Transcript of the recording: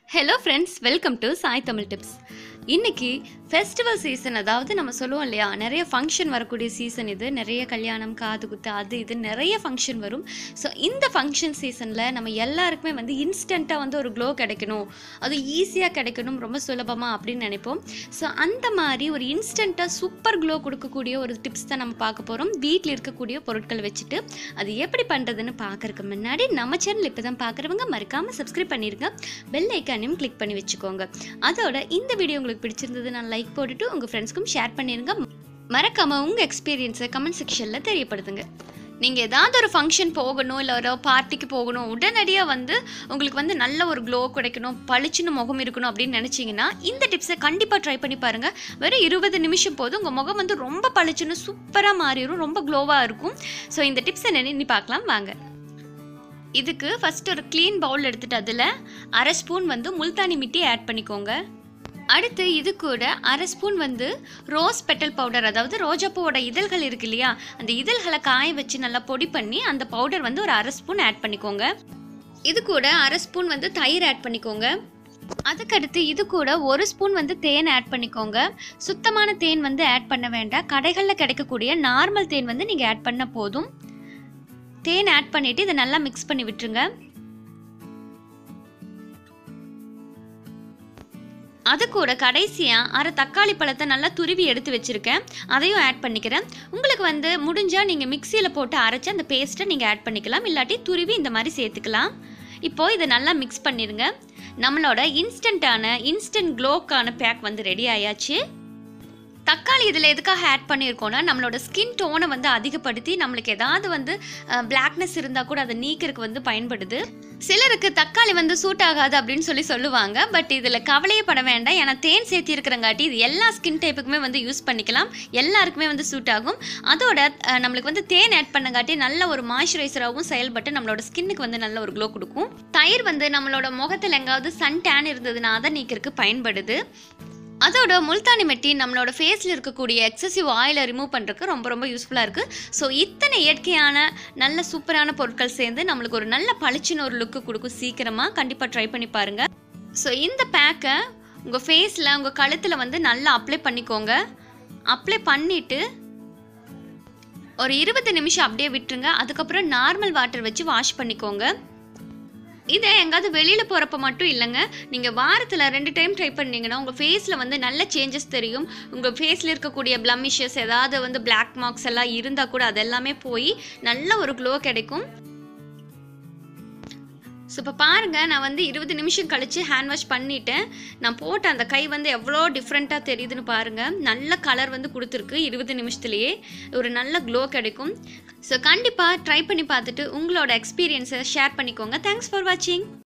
hello friends welcome to Sai Tamil tips இன்னைக்கு festival season அதாவது நம்ம சொல்லுவோம் இல்லையா நிறைய ஃபங்க்ஷன் வரக்கூடிய சீசன் இது நிறைய கல்யாணம் காது குத்து அது இது நிறைய ஃபங்க்ஷன் வரும் ஸோ இந்த ஃபங்க்ஷன் சீசனில் நம்ம எல்லாருக்குமே வந்து இன்ஸ்டண்ட்டாக வந்து ஒரு க்ளோ கிடைக்கணும் அது ஈஸியாக கிடைக்கணும் ரொம்ப சுலபமாக அப்படின்னு நினைப்போம் ஸோ அந்த மாதிரி ஒரு இன்ஸ்டண்ட்டாக சூப்பர் க்ளோ கொடுக்கக்கூடிய ஒரு டிப்ஸ் தான் நம்ம பார்க்க போகிறோம் வீட்டில் இருக்கக்கூடிய பொருட்களை வச்சுட்டு அது எப்படி பண்ணுறதுன்னு பார்க்கறதுக்கு முன்னாடி நம்ம சேனல் இப்போ தான் பார்க்குறவங்க மறக்காமல் சப்ஸ்கிரைப் பண்ணிருங்க பெல் ஐக்கானையும் கிளிக் பண்ணி வச்சுக்கோங்க அதோட இந்த வீடியோ உங்களுக்கு பிடிச்சிருந்ததுன்னா லைக் போட்டுட்டு உங்கள் ஃப்ரெண்ட்ஸ்க்கும் ஷேர் பண்ணிருங்க மறக்காம உங்கள் எக்ஸ்பீரியன்ஸை கமெண்ட் செக்ஷனில் தெரியப்படுத்துங்க நீங்கள் ஏதாவது ஒரு ஃபங்க்ஷன் போகணும் இல்லை ஒரு பார்ட்டிக்கு போகணும் உடனடியாக வந்து உங்களுக்கு வந்து நல்ல ஒரு க்ளோ கிடைக்கணும் பளிச்சுன்னு முகம் இருக்கணும் அப்படின்னு நினச்சிங்கன்னா இந்த டிப்ஸை கண்டிப்பாக ட்ரை பண்ணி பாருங்கள் வெறும் இருபது நிமிஷம் போதும் உங்கள் முகம் வந்து ரொம்ப பளிச்சுன்னு சூப்பராக மாறிடும் ரொம்ப க்ளோவாக இருக்கும் ஸோ இந்த டிப்ஸை நின்று பார்க்கலாம் வாங்க இதுக்கு ஃபர்ஸ்ட் ஒரு க்ளீன் பவுல் எடுத்துட்டு அதில் அரை ஸ்பூன் வந்து முல்தானி மிட்டி ஆட் பண்ணிக்கோங்க அடுத்து இது கூட அரை ஸ்பூன் வந்து ரோஸ் பெட்டல் பவுடர் அதாவது ரோஜாப்பூவோட இதழ்கள் இருக்கு இல்லையா அந்த இதழ்களை காய வச்சு நல்லா பொடி பண்ணி அந்த பவுடர் வந்து ஒரு அரை ஸ்பூன் ஆட் பண்ணிக்கோங்க இது கூட அரை ஸ்பூன் வந்து தயிர் ஆட் பண்ணிக்கோங்க அதுக்கடுத்து இது கூட ஒரு ஸ்பூன் வந்து தேன் ஆட் பண்ணிக்கோங்க சுத்தமான தேன் வந்து ஆட் பண்ண வேண்டாம் கடைகளில் கிடைக்கக்கூடிய நார்மல் தேன் வந்து நீங்கள் ஆட் பண்ண போதும் தேன் ஆட் பண்ணிட்டு இதை நல்லா மிக்ஸ் பண்ணி விட்டுருங்க அது கூட கடைசியாக அரை தக்காளி பழத்தை நல்லா துருவி எடுத்து வச்சுருக்கேன் அதையும் ஆட் பண்ணிக்கிறேன் உங்களுக்கு வந்து முடிஞ்சால் நீங்கள் மிக்சியில் போட்டு அரைச்சி அந்த பேஸ்ட்டை நீங்கள் ஆட் பண்ணிக்கலாம் இல்லாட்டி துருவி இந்த மாதிரி சேர்த்துக்கலாம் இப்போது இதை நல்லா மிக்ஸ் பண்ணிடுங்க நம்மளோட இன்ஸ்டண்ட்டான இன்ஸ்டன்ட் க்ளோக்கான பேக் வந்து ரெடி ஆயாச்சு தக்காளி இதில் எதுக்காக ஆட் பண்ணியிருக்கோன்னா நம்மளோட ஸ்கின் டோனை வந்து அதிகப்படுத்தி நம்மளுக்கு ஏதாவது வந்து பிளாக்னஸ் இருந்தால் கூட அதை நீக்கிறதுக்கு வந்து பயன்படுது சிலருக்கு தக்காளி வந்து சூட் ஆகாது அப்படின்னு சொல்லி சொல்லுவாங்க பட் இதில் கவலையே பட வேண்டாம் ஏன்னா தேன் சேர்த்தி இருக்கிறங்காட்டி இது எல்லா ஸ்கின் டைப்புக்குமே வந்து யூஸ் பண்ணிக்கலாம் எல்லாருக்குமே வந்து சூட் ஆகும் அதோட அஹ், நம்மளுக்கு வந்து தேன் ஆட் பண்ணங்காட்டி நல்ல ஒரு மாய்ஸ்சரைசராகவும் செயல்பட்டு நம்மளோட ஸ்கின்னுக்கு வந்து நல்ல ஒரு க்ளோ கொடுக்கும் தயிர் வந்து நம்மளோட முகத்தில் எங்காவது சன் டேன் இருந்ததுன்னா அதை நீக்கிறதுக்கு பயன்படுது அதோட முல்தானி மெட்டி நம்மளோட ஃபேஸில் இருக்கக்கூடிய எக்ஸசிவ் ஆயிலை ரிமூவ் பண்ணுறதுக்கு ரொம்ப ரொம்ப யூஸ்ஃபுல்லாக இருக்குது ஸோ இத்தனை இயற்கையான நல்ல சூப்பரான பொருட்கள் சேர்ந்து நம்மளுக்கு ஒரு நல்ல பளிச்சுன்னு ஒரு லுக்கு கொடுக்கும் சீக்கிரமாக கண்டிப்பாக ட்ரை பண்ணி பாருங்கள் ஸோ இந்த பேக்கை உங்கள் ஃபேஸில் உங்கள் கழுத்தில் வந்து நல்லா அப்ளை பண்ணிக்கோங்க அப்ளை பண்ணிவிட்டு ஒரு இருபது நிமிஷம் அப்படியே விட்டுருங்க அதுக்கப்புறம் நார்மல் வாட்டர் வச்சு வாஷ் பண்ணிக்கோங்க இதை எங்காவது வெளியில் போகிறப்ப மட்டும் இல்லைங்க நீங்கள் வாரத்தில் ரெண்டு டைம் ட்ரை பண்ணீங்கன்னா உங்கள் ஃபேஸில் வந்து நல்ல சேஞ்சஸ் தெரியும் உங்கள் ஃபேஸில் இருக்கக்கூடிய பிளமிஷஸ் ஏதாவது வந்து பிளாக் மார்க்ஸ் எல்லாம் இருந்தால் கூட அதெல்லாமே போய் நல்ல ஒரு க்ளோ கிடைக்கும் ஸோ இப்போ பாருங்கள் நான் வந்து இருபது நிமிஷம் கழித்து ஹேண்ட் வாஷ் பண்ணிட்டேன் நான் போட்ட அந்த கை வந்து எவ்வளோ டிஃப்ரெண்ட்டாக தெரியுதுன்னு பாருங்கள் நல்ல கலர் வந்து கொடுத்துருக்கு இருபது நிமிஷத்துலேயே ஒரு நல்ல க்ளோ கிடைக்கும் ஸோ கண்டிப்பாக ட்ரை பண்ணி பார்த்துட்டு உங்களோட எக்ஸ்பீரியன்ஸை ஷேர் பண்ணிக்கோங்க தேங்க்ஸ் ஃபார் வாட்சிங்